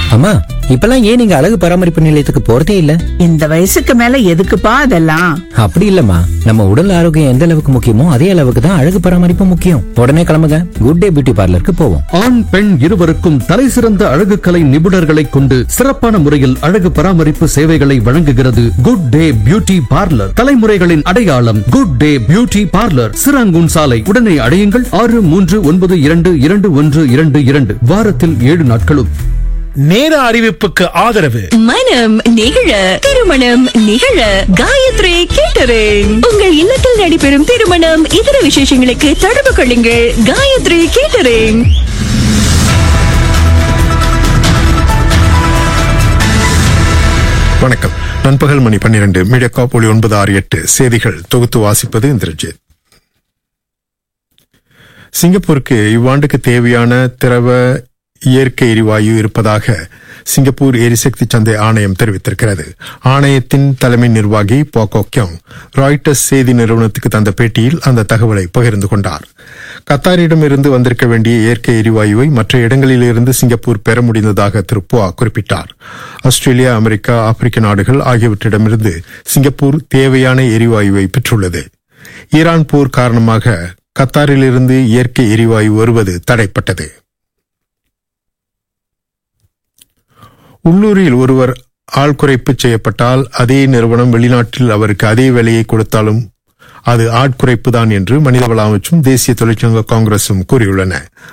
அம்மா இப்பெல்லாம் ஏன் நீங்க அழகு பராமரிப்பு நிலையத்துக்கு போறதே இல்ல இந்த வயசுக்கு மேல எதுக்குப்பா அதெல்லாம் அப்படி இல்லம்மா நம்ம உடல் ஆரோக்கியம் எந்த அளவுக்கு முக்கியமோ அதே அளவுக்கு தான் அழகு பராமரிப்பு முக்கியம் உடனே கிளம்புங்க குட் டே பியூட்டி பார்லருக்கு போவோம் ஆண் பெண் இருவருக்கும் தலைசிறந்த அழகுக்கலை நிபுணர்களை கொண்டு சிறப்பான முறையில் அழகு பராமரிப்பு சேவைகளை வழங்குகிறது குட் டே பியூட்டி பார்லர் தலைமுறைகளின் அடையாளம் good day beauty parlour Serangoon சாலை உடனே அடையுங்கள் ஆறு மூன்று ஒன்பது இரண்டு இரண்டு ஒன்று இரண்டு இரண்டு வாரத்தில் ஏழு நாட்களும் நேர அறிவிப்புக்கு ஆதரவு மனம் நிகழ திருமணம் நிகழ காயத்ரி கேட்டரிங் உங்கள் இல்லத்தில் நடைபெறும் திருமணம் இதர விசேஷங்களுக்கு தொடர்பு கொள்ளுங்கள் காயத்ரி கேட்டரிங் வணக்கம் நண்பகல் மணி பன்னிரண்டு மீடியா ஒளி ஒன்பது ஆறு எட்டு செய்திகள் தொகுத்து வாசிப்பது இந்திரஜித் சிங்கப்பூருக்கு இவ்வாண்டுக்கு தேவையான திரவ இயற்கை எரிவாயு இருப்பதாக சிங்கப்பூர் எரிசக்தி சந்தை ஆணையம் தெரிவித்திருக்கிறது ஆணையத்தின் தலைமை நிர்வாகி போகோ கியோங் ராய்டர்ஸ் செய்தி நிறுவனத்துக்கு தந்த பேட்டியில் அந்த தகவலை பகிர்ந்து கொண்டார் கத்தாரிடமிருந்து வந்திருக்க வேண்டிய இயற்கை எரிவாயுவை மற்ற இடங்களிலிருந்து சிங்கப்பூர் பெற முடிந்ததாக திரு புவா குறிப்பிட்டார் ஆஸ்திரேலியா அமெரிக்கா ஆப்பிரிக்க நாடுகள் ஆகியவற்றிடமிருந்து சிங்கப்பூர் தேவையான எரிவாயுவை பெற்றுள்ளது ஈரான் போர் காரணமாக கத்தாரிலிருந்து இயற்கை எரிவாயு வருவது தடைப்பட்டது உள்ளூரில் ஒருவர் ஆள் குறைப்பு செய்யப்பட்டால் அதே நிறுவனம் வெளிநாட்டில் அவருக்கு அதே வேலையை கொடுத்தாலும் அது ஆட்குறைப்புதான் என்று மனிதவள அமைச்சும் தேசிய தொழிற்சங்க காங்கிரசும் கூறியுள்ளன